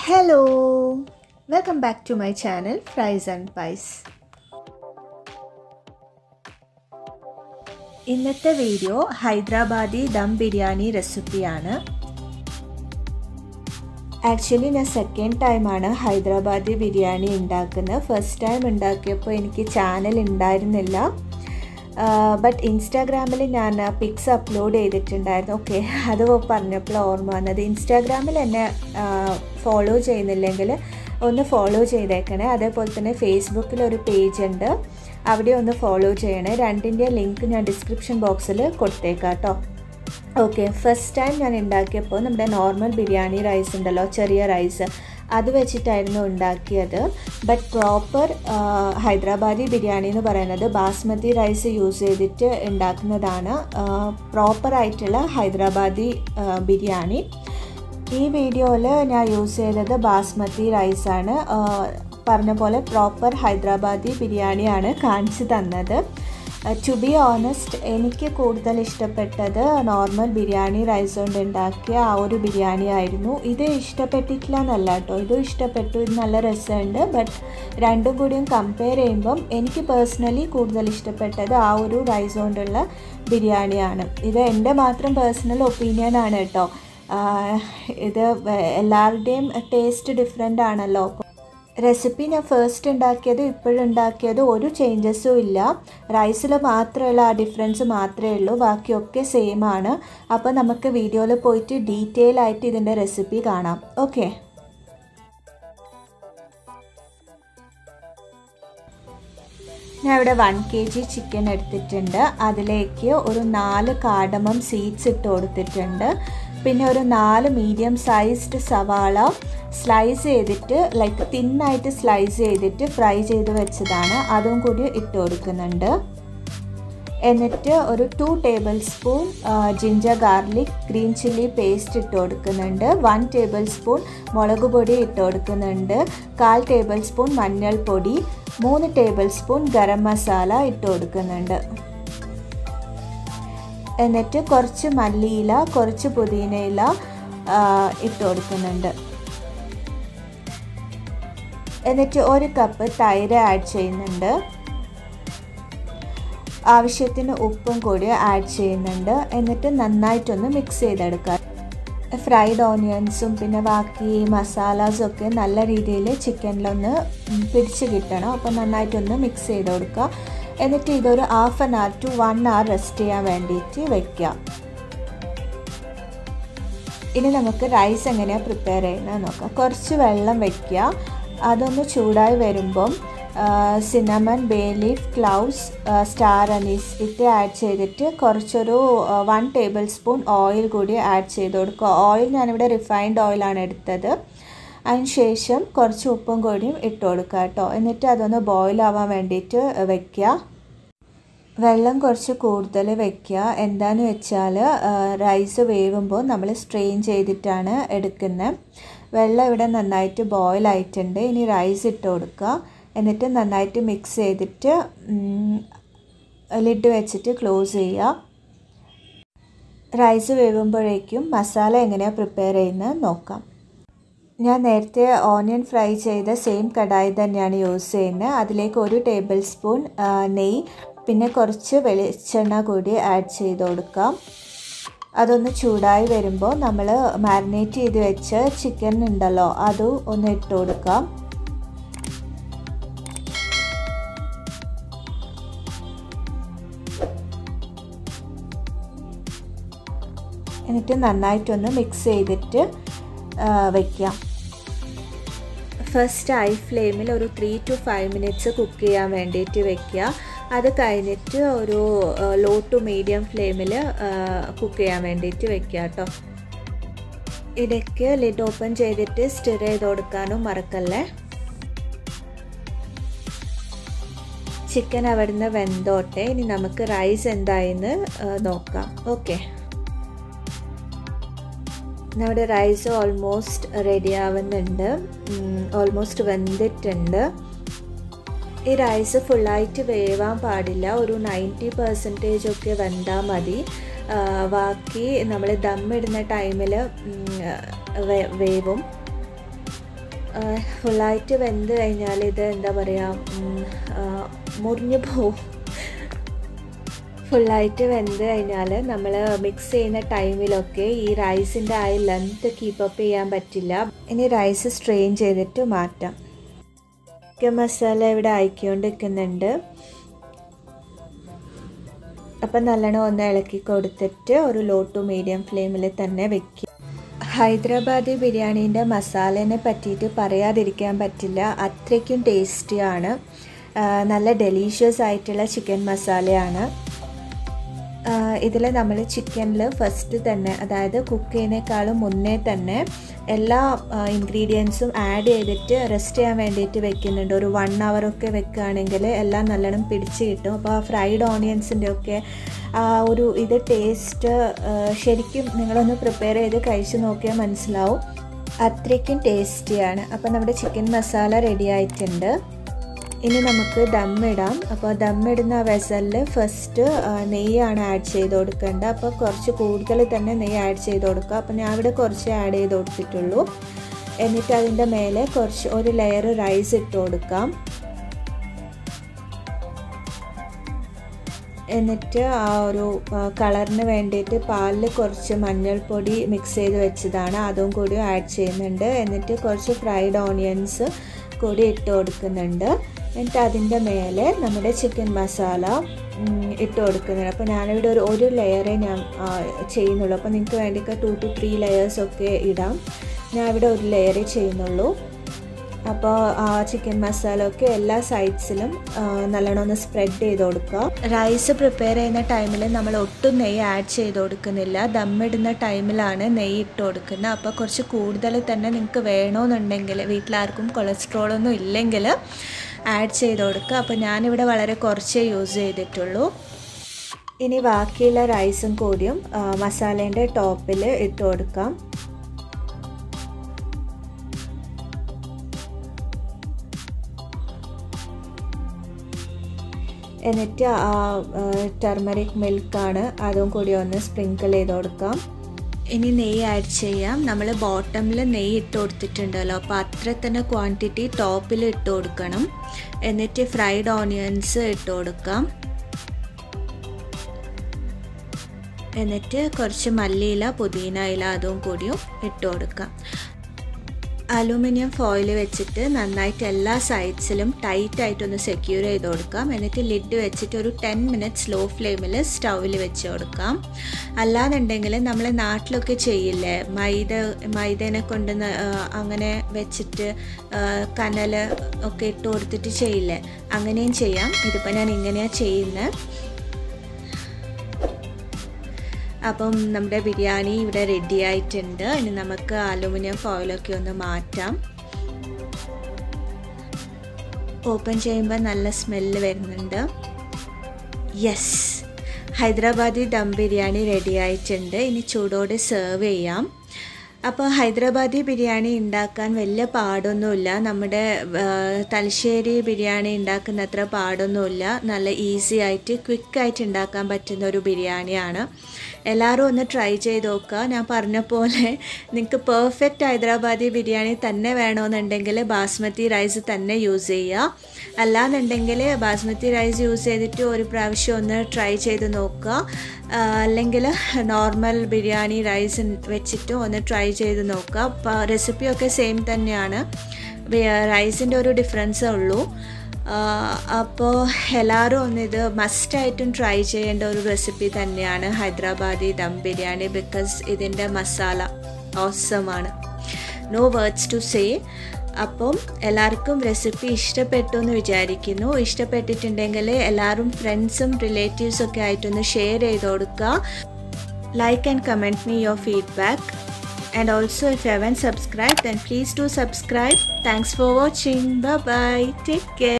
hello welcome back to my channel fries and pies ഇന്നത്തെ video Hyderabadi dum biryani റെസിപ്പിയാണ് actually ഞാൻ second ടൈമാണ് ഹൈദരാബാദി ബിരിയാണി ഉണ്ടാക്കുന്നത് ഫസ്റ്റ് ടൈം ഉണ്ടാക്കിയപ്പോൾ എനിക്ക് ചാനൽ ഉണ്ടായിരുന്നില്ല ബട്ട് ഇൻസ്റ്റാഗ്രാമിൽ ഞാൻ പിക്സ് അപ്ലോഡ് ചെയ്തിട്ടുണ്ടായിരുന്നു ഓക്കെ അത് പറഞ്ഞപ്പോൾ ഓർമ്മ വന്നത് ഇൻസ്റ്റാഗ്രാമിൽ എന്നെ ഫോളോ ചെയ്യുന്നില്ലെങ്കിൽ ഒന്ന് ഫോളോ ചെയ്തേക്കണേ അതേപോലെ തന്നെ ഫേസ്ബുക്കിൽ ഒരു പേജ് ഉണ്ട് അവിടെ ഒന്ന് ഫോളോ ചെയ്യണേ രണ്ടിൻ്റെ ലിങ്ക് ഞാൻ ഡിസ്ക്രിപ്ഷൻ ബോക്സിൽ കൊടുത്തേക്കാം കേട്ടോ ഓക്കെ ഫസ്റ്റ് ടൈം ഞാൻ ഉണ്ടാക്കിയപ്പോൾ നമ്മുടെ നോർമൽ ബിരിയാണി റൈസ് ഉണ്ടല്ലോ ചെറിയ റൈസ് അത് വെച്ചിട്ടായിരുന്നു ഉണ്ടാക്കിയത് ബട്ട് പ്രോപ്പർ ഹൈദരാബാദി ബിരിയാണി എന്ന് പറയുന്നത് ബാസ്മതി റൈസ് യൂസ് ചെയ്തിട്ട് ഉണ്ടാക്കുന്നതാണ് പ്രോപ്പറായിട്ടുള്ള ഹൈദരാബാദി ബിരിയാണി ഈ വീഡിയോയിൽ ഞാൻ യൂസ് ചെയ്തത് ബാസ്മതി റൈസാണ് പറഞ്ഞ പോലെ പ്രോപ്പർ ഹൈദരാബാദി ബിരിയാണിയാണ് കാണിച്ചു തന്നത് ടു ബി ഓണസ്റ്റ് എനിക്ക് കൂടുതൽ ഇഷ്ടപ്പെട്ടത് നോർമൽ ബിരിയാണി റൈസ് കൊണ്ട് ഉണ്ടാക്കിയ ആ ഒരു ബിരിയാണി ആയിരുന്നു ഇത് ഇഷ്ടപ്പെട്ടിട്ടില്ല എന്നല്ല കേട്ടോ ഇതും ഇഷ്ടപ്പെട്ടു ഇത് നല്ല രസമുണ്ട് ബട്ട് രണ്ടും കൂടിയും കമ്പയർ ചെയ്യുമ്പം എനിക്ക് പേഴ്സണലി കൂടുതൽ ഇഷ്ടപ്പെട്ടത് ആ ഒരു റൈസ് കൊണ്ടുള്ള ബിരിയാണിയാണ് ഇത് എൻ്റെ മാത്രം പേഴ്സണൽ ഒപ്പീനിയൻ ആണ് കേട്ടോ ഇത് എല്ലാവരുടെയും ടേസ്റ്റ് ഡിഫറെൻ്റ് ആണല്ലോ റെസിപ്പി ഞാൻ ഫസ്റ്റ് ഉണ്ടാക്കിയത് ഇപ്പോഴുണ്ടാക്കിയത് ഒരു ചേഞ്ചസും ഇല്ല റൈസിൽ മാത്രമുള്ള ആ ഡിഫറൻസ് മാത്രമേ ഉള്ളൂ ബാക്കിയൊക്കെ സെയിം ആണ് അപ്പോൾ നമുക്ക് വീഡിയോയിൽ പോയിട്ട് ഡീറ്റെയിൽ ആയിട്ട് ഇതിൻ്റെ റെസിപ്പി കാണാം ഓക്കെ ഞാൻ ഇവിടെ വൺ കെ ജി ചിക്കൻ എടുത്തിട്ടുണ്ട് അതിലേക്ക് ഒരു നാല് കാടമം സീഡ്സ് ഇട്ട് കൊടുത്തിട്ടുണ്ട് പിന്നെ ഒരു നാല് മീഡിയം സൈസ്ഡ് സവാള സ്ലൈസ് ചെയ്തിട്ട് ലൈക്ക് തിന്നായിട്ട് സ്ലൈസ് ചെയ്തിട്ട് ഫ്രൈ ചെയ്ത് വെച്ചതാണ് അതും കൂടി ഇട്ട് കൊടുക്കുന്നുണ്ട് എന്നിട്ട് ഒരു two table spoon ginger garlic green chilli paste ഇട്ട് കൊടുക്കുന്നുണ്ട് വൺ ടേബിൾ സ്പൂൺ മുളക് പൊടി ഇട്ട് കൊടുക്കുന്നുണ്ട് കാൽ ടേബിൾ സ്പൂൺ മഞ്ഞൾപ്പൊടി മൂന്ന് ടേബിൾ സ്പൂൺ ഗരം മസാല ഇട്ട് കൊടുക്കുന്നുണ്ട് എന്നിട്ട് കുറച്ച് മല്ലിയില കുറച്ച് പുതിനയില ഇട്ട് കൊടുക്കുന്നുണ്ട് എന്നിട്ട് ഒരു കപ്പ് തൈര് ആഡ് ചെയ്യുന്നുണ്ട് ആവശ്യത്തിന് ഉപ്പും കൂടി ആഡ് ചെയ്യുന്നുണ്ട് എന്നിട്ട് നന്നായിട്ടൊന്ന് മിക്സ് ചെയ്തെടുക്കുക ഫ്രൈഡ് ഓണിയൻസും പിന്നെ ബാക്കി മസാലാസും ഒക്കെ നല്ല രീതിയിൽ ചിക്കനിലൊന്ന് പിടിച്ച് കിട്ടണം അപ്പോൾ നന്നായിട്ടൊന്ന് മിക്സ് ചെയ്ത് കൊടുക്കുക എന്നിട്ട് ഇതൊരു half an hour to one hour rest ചെയ്യാൻ വേണ്ടിയിട്ട് വെക്കുക ഇനി നമുക്ക് റൈസ് എങ്ങനെയാണ് പ്രിപ്പയർ ചെയ്യുന്നത് നോക്കാം കുറച്ച് വെള്ളം വെക്കുക അതൊന്ന് ചൂടായി വരുമ്പം cinnamon bay leaf cloves star anise ഇട്ട് ആഡ് ചെയ്തിട്ട് കുറച്ചൊരു വൺ ടേബിൾ സ്പൂൺ ഓയിൽ കൂടി ആഡ് ചെയ്ത് കൊടുക്കുക ഓയിൽ ഞാനിവിടെ റിഫൈൻഡ് ഓയിലാണ് എടുത്തത് അതിന് ശേഷം കുറച്ച് ഉപ്പും കൂടിയും ഇട്ട് കൊടുക്കുക കേട്ടോ എന്നിട്ട് അതൊന്ന് ബോയിൽ ആവാൻ വേണ്ടിയിട്ട് വെക്കുക വെള്ളം കുറച്ച് കൂടുതൽ വെക്കുക എന്താന്ന് വെച്ചാൽ റൈസ് വേവുമ്പോൾ നമ്മൾ സ്ട്രെയിൻ ചെയ്തിട്ടാണ് എടുക്കുന്നത് വെള്ളം ഇവിടെ നന്നായിട്ട് ബോയിൽ ആയിട്ടുണ്ട് ഇനി റൈസ് ഇട്ട് കൊടുക്കുക എന്നിട്ട് നന്നായിട്ട് മിക്സ് ചെയ്തിട്ട് ലിഡ് വെച്ചിട്ട് ക്ലോസ് ചെയ്യുക റൈസ് വേവുമ്പോഴേക്കും മസാല എങ്ങനെയാണ് പ്രിപ്പയർ ചെയ്യുന്നത് നോക്കാം ഞാൻ നേരത്തെ ഓണിയൻ ഫ്രൈ ചെയ്ത സെയിം കടായി തന്നെയാണ് യൂസ് ചെയ്യുന്നത് അതിലേക്ക് ഒരു ടേബിൾ സ്പൂൺ നെയ്യ് പിന്നെ കുറച്ച് വെളിച്ചെണ്ണ കൂടി ആഡ് ചെയ്ത് കൊടുക്കാം അതൊന്ന് ചൂടായി വരുമ്പോൾ നമ്മൾ മാരിനേറ്റ് ചെയ്ത് വെച്ച ചിക്കൻ ഉണ്ടല്ലോ അതും ഒന്ന് ഇട്ട് കൊടുക്കാം എന്നിട്ട് നന്നായിട്ടൊന്ന് മിക്സ് ചെയ്തിട്ട് വയ്ക്കാം ഫസ്റ്റ് ഹൈ ഫ്ലെയിമിൽ ഒരു three to five minutes cook ചെയ്യാൻ വേണ്ടിയിട്ട് വെക്കുക അത് കഴിഞ്ഞിട്ട് ഒരു ലോ ടു മീഡിയം ഫ്ലെയിമിൽ കുക്ക് ചെയ്യാൻ വേണ്ടിയിട്ട് വെക്കുക കേട്ടോ ഇടയ്ക്ക് ലിഡ് ഓപ്പൺ ചെയ്തിട്ട് സ്റ്റിർ ചെയ്ത് കൊടുക്കാനും മറക്കല്ലേ ചിക്കൻ അവിടുന്ന് വെന്തോട്ടെ ഇനി നമുക്ക് റൈസ് എന്തായെന്ന് നോക്കാം ഓക്കെ നമ്മുടെ റൈസ് ഓൾമോസ്റ്റ് റെഡി ആവുന്നുണ്ട് ഓൾമോസ്റ്റ് വെന്തിട്ടുണ്ട് ഈ റൈസ് ഫുള്ളായിട്ട് വേവാൻ പാടില്ല ഒരു നയൻറ്റി പെർസെൻറ്റേജ് ഒക്കെ വെന്താൽ മതി ബാക്കി നമ്മൾ ദമ്മിടുന്ന ടൈമിൽ വേവും ഫുള്ളായിട്ട് വെന്ത് കഴിഞ്ഞാൽ ഇത് എന്താ പറയുക മുറിഞ്ഞു പോവും ഫുള്ളായിട്ട് വെന്ത് കഴിഞ്ഞാൽ നമ്മൾ മിക്സ് ചെയ്യുന്ന ടൈമിലൊക്കെ ഈ റൈസിൻ്റെ ആ ലെങ്ത് കീപ്പപ്പ് ചെയ്യാൻ പറ്റില്ല ഇനി റൈസ് സ്ട്രെയിൻ ചെയ്തിട്ട് മാറ്റാം ചിക്കൻ മസാല ഇവിടെ ആയിക്കൊണ്ടിരിക്കുന്നുണ്ട് അപ്പം നല്ലോണം ഒന്ന് ഇളക്കി കൊടുത്തിട്ട് ഒരു ലോ ടു മീഡിയം ഫ്ലെയിമിൽ തന്നെ വെക്കുക ഹൈദരാബാദി ബിരിയാണീൻ്റെ മസാലേനെ പറ്റിയിട്ട് പറയാതിരിക്കാൻ പറ്റില്ല അത്രയ്ക്കും ടേസ്റ്റിയാണ് നല്ല ഡെലീഷ്യസ് ആയിട്ടുള്ള ചിക്കൻ മസാലയാണ് ഇതിൽ നമ്മൾ ചിക്കനിൽ ഫസ്റ്റ് തന്നെ അതായത് കുക്ക് ചെയ്യുന്നേക്കാളും മുന്നേ തന്നെ എല്ലാ ഇൻഗ്രീഡിയൻസും ആഡ് ചെയ്തിട്ട് റെസ്റ്റ് ചെയ്യാൻ വേണ്ടിയിട്ട് വെക്കുന്നുണ്ട് ഒരു വൺ ഒക്കെ വെക്കുകയാണെങ്കിൽ എല്ലാം നല്ലോണം പിടിച്ച് കിട്ടും അപ്പോൾ ആ ഫ്രൈഡ് ഓണിയൻസിൻ്റെ ഒക്കെ ആ ഒരു ഇത് ടേസ്റ്റ് ശരിക്കും നിങ്ങളൊന്ന് പ്രിപ്പയർ ചെയ്ത് കഴിച്ച് നോക്കിയാൽ മനസ്സിലാവും അത്രയ്ക്കും ടേസ്റ്റിയാണ് അപ്പോൾ നമ്മുടെ ചിക്കൻ മസാല റെഡി ആയിട്ടുണ്ട് ഇനി നമുക്ക് ദമ്മിടാം അപ്പോൾ ദമ്മിടുന്ന വെസലിൽ ഫസ്റ്റ് നെയ്യാണ് ആഡ് ചെയ്ത് കൊടുക്കേണ്ടത് അപ്പോൾ കുറച്ച് കൂടുതൽ തന്നെ നെയ്യ് ആഡ് ചെയ്ത് കൊടുക്കുക അപ്പോൾ ഞാൻ ഇവിടെ കുറച്ച് ആഡ് ചെയ്ത് കൊടുത്തിട്ടുള്ളൂ എന്നിട്ട് അതിൻ്റെ മേലെ കുറച്ച് ഒരു ലെയർ റൈസ് ഇട്ട് കൊടുക്കാം എന്നിട്ട് ആ ഒരു കളറിന് വേണ്ടിയിട്ട് പാലിൽ കുറച്ച് മഞ്ഞൾപ്പൊടി മിക്സ് ചെയ്ത് വെച്ചതാണ് അതും കൂടി ആഡ് ചെയ്യുന്നുണ്ട് എന്നിട്ട് കുറച്ച് ഫ്രൈഡ് ഓണിയൻസ് കൂടി ഇട്ട് കൊടുക്കുന്നുണ്ട് എന്നിട്ട് അതിൻ്റെ മേലെ നമ്മുടെ ചിക്കൻ മസാല ഇട്ട് കൊടുക്കുന്നുണ്ട് അപ്പോൾ ഞാനിവിടെ ഒരു ഒരു ലെയറേ ഞാൻ ചെയ്യുന്നുള്ളൂ അപ്പോൾ നിങ്ങൾക്ക് വേണ്ടിയിട്ട് ടു ടു ത്രീ ലെയേഴ്സൊക്കെ ഇടാം ഞാൻ ഇവിടെ ഒരു ലെയറേ ചെയ്യുന്നുള്ളൂ അപ്പോൾ ആ ചിക്കൻ മസാല ഒക്കെ എല്ലാ സൈഡ്സിലും നല്ലോണം ഒന്ന് സ്പ്രെഡ് ചെയ്ത് കൊടുക്കുക റൈസ് പ്രിപ്പയർ ചെയ്യുന്ന ടൈമിൽ നമ്മൾ ഒട്ടും നെയ്യ് ആഡ് ചെയ്ത് കൊടുക്കുന്നില്ല ദമ്മിടുന്ന ടൈമിലാണ് നെയ്യ് ഇട്ട് കൊടുക്കുന്നത് അപ്പോൾ കുറച്ച് കൂടുതൽ തന്നെ നിങ്ങൾക്ക് വേണമെന്നുണ്ടെങ്കിൽ വീട്ടിലാർക്കും കൊളസ്ട്രോളൊന്നും ഇല്ലെങ്കിൽ ആഡ് ചെയ്ത് കൊടുക്കുക അപ്പോൾ ഞാനിവിടെ വളരെ കുറച്ചേ യൂസ് ചെയ്തിട്ടുള്ളൂ ഇനി ബാക്കിയുള്ള റൈസും കൂടിയും മസാലേൻ്റെ ടോപ്പിൽ ഇട്ട് കൊടുക്കാം എന്നിട്ട് ആ ടെർമറിക് മിൽക്കാണ് അതും കൂടി ഒന്ന് സ്പ്രിങ്കിൾ ചെയ്ത് കൊടുക്കാം ഇനി നെയ്യ് ആഡ് ചെയ്യാം നമ്മൾ ബോട്ടമിൽ നെയ്യ് ഇട്ട് കൊടുത്തിട്ടുണ്ടല്ലോ അപ്പോൾ അത്ര തന്നെ ക്വാണ്ടിറ്റി ടോപ്പിൽ ഇട്ട് കൊടുക്കണം എന്നിട്ട് ഫ്രൈഡ് ഓണിയൻസ് ഇട്ട് കൊടുക്കാം എന്നിട്ട് കുറച്ച് മല്ലിയില പുതിന ഇല അതും കൂടിയും ഇട്ട് കൊടുക്കാം അലൂമിനിയം ഫോയിൽ വെച്ചിട്ട് നന്നായിട്ട് എല്ലാ സൈഡ്സിലും ടൈറ്റായിട്ടൊന്ന് സെക്യൂർ ചെയ്ത് കൊടുക്കാം എന്നിട്ട് ലിഡ് വെച്ചിട്ട് ഒരു ടെൻ മിനിറ്റ്സ് ലോ ഫ്ലെയിമിൽ സ്റ്റൗവിൽ വെച്ച് കൊടുക്കാം അല്ലാന്നുണ്ടെങ്കിൽ നമ്മൾ നാട്ടിലൊക്കെ ചെയ്യില്ലേ മൈദ മൈദേനെ കൊണ്ട് അങ്ങനെ വെച്ചിട്ട് കനൽ ഒക്കെ ഇട്ട് കൊടുത്തിട്ട് ചെയ്യില്ലേ അങ്ങനെയും ചെയ്യാം ഇതിപ്പോൾ ഞാൻ ഇങ്ങനെയാണ് ചെയ്യുന്നത് അപ്പം നമ്മുടെ ബിരിയാണി ഇവിടെ റെഡി ആയിട്ടുണ്ട് ഇനി നമുക്ക് അലുമിനിയം ഫോയിലൊക്കെ ഒന്ന് മാറ്റാം ഓപ്പൺ ചെയ്യുമ്പോൾ നല്ല സ്മെല്ല് വരുന്നുണ്ട് യെസ് ഹൈദരാബാദി ദം ബിരിയാണി റെഡി ആയിട്ടുണ്ട് ഇനി ചൂടോടെ സെർവ് ചെയ്യാം അപ്പോൾ ഹൈദരാബാദി ബിരിയാണി ഉണ്ടാക്കാൻ വലിയ പാടൊന്നുമില്ല നമ്മുടെ തലശ്ശേരി ബിരിയാണി ഉണ്ടാക്കുന്ന അത്ര പാടൊന്നുമില്ല നല്ല ഈസി ആയിട്ട് ക്വിക്കായിട്ട് ഉണ്ടാക്കാൻ പറ്റുന്ന ഒരു ബിരിയാണിയാണ് എല്ലാവരും ഒന്ന് ട്രൈ ചെയ്ത് നോക്കുക ഞാൻ പറഞ്ഞ പോലെ നിങ്ങൾക്ക് പെർഫെക്റ്റ് ഹൈദരാബാദി ബിരിയാണി തന്നെ വേണമെന്നുണ്ടെങ്കിൽ ബാസ്മതി റൈസ് തന്നെ യൂസ് ചെയ്യുക അല്ലാന്നുണ്ടെങ്കിൽ ബാസ്മതി റൈസ് യൂസ് ചെയ്തിട്ട് ഒരു പ്രാവശ്യം ഒന്ന് ട്രൈ ചെയ്ത് നോക്കുക അല്ലെങ്കിൽ നോർമൽ ബിരിയാണി റൈസ് വെച്ചിട്ട് ഒന്ന് ട്രൈ ചെയ്ത് നോക്കുക അപ്പോൾ റെസിപ്പിയൊക്കെ സെയിം തന്നെയാണ് റൈസിൻ്റെ ഒരു ഡിഫറൻസേ ഉള്ളൂ അപ്പോൾ എല്ലാവരും ഒന്ന് ഇത് മസ്റ്റായിട്ടും ട്രൈ ചെയ്യേണ്ട ഒരു റെസിപ്പി തന്നെയാണ് ഹൈദരാബാദി ദം ബിരിയാണി ബിക്കോസ് ഇതിൻ്റെ മസാല ഓസമാണ് നോ വേർഡ്സ് ടു സേ അപ്പം എല്ലാവർക്കും റെസിപ്പി ഇഷ്ടപ്പെട്ടു എന്ന് വിചാരിക്കുന്നു ഇഷ്ടപ്പെട്ടിട്ടുണ്ടെങ്കിൽ എല്ലാവരും ഫ്രണ്ട്സും റിലേറ്റീവ്സും ഒക്കെ ആയിട്ടൊന്ന് ഷെയർ ചെയ്ത് കൊടുക്കുക like and comment me your feedback and also if you haven't subscribed then please do subscribe thanks for watching bye bye take care